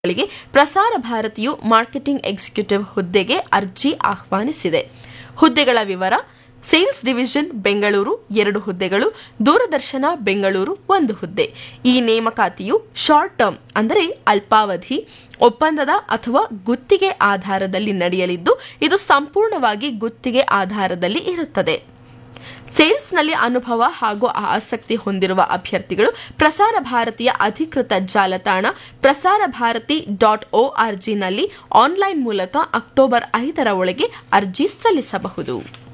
ಗಳಿಗೆ ಪ್ರಸಾರ ಭಾರತಿಯು marketing executive ಹುದ್ದೆಗೆ ಅರ್ಜಿ ಆಹ್ವಾನಿಸಿದೆ ಹುದ್ದೆಗಳ ವಿವರ ಸೇಲ್ಸ್ ಡಿವಿಷನ್ ಬೆಂಗಳೂರು ಎರಡು ಹುದ್ದೆಗಳು ದೂರದರ್ಶನ ಬೆಂಗಳೂರು ಒಂದು ಹುದ್ದೆ ಈ ನೇಮಕಾತಿಯು ಶಾರ್ಟ್ ಟರ್ಮ್ ಅಂದರೆ ಅಲ್ಪಾವಧಿ ಒಪ್ಪಂದದ ಅಥವಾ ಗುತ್ತಿಗೆ ಆಧಾರದಲ್ಲಿ ನಡೆಯಲಿದ್ದು ಇದು ಸಂಪೂರ್ಣವಾಗಿ ಗುತ್ತಿಗೆ ಆಧಾರದಲ್ಲಿ ಇರುತ್ತದೆ ಸೇಲ್ಸ್ನಲ್ಲಿ ಅನುಭವ ಹಾಗೂ ಆಸಕ್ತಿ ಹೊಂದಿರುವ ಅಭ್ಯರ್ಥಿಗಳು ಪ್ರಸಾರ ಭಾರತಿಯ ಅಧಿಕೃತ ಜಾಲತಾಣ Prasar Bharati dot O R ಜಿನಲ್ಲಿ ಆನ್ಲೈನ್ ಮೂಲಕ ಅಕ್ಟೋಬರ್ ಐದರ ಒಳಗೆ ಅರ್ಜಿ ಸಲ್ಲಿಸಬಹುದು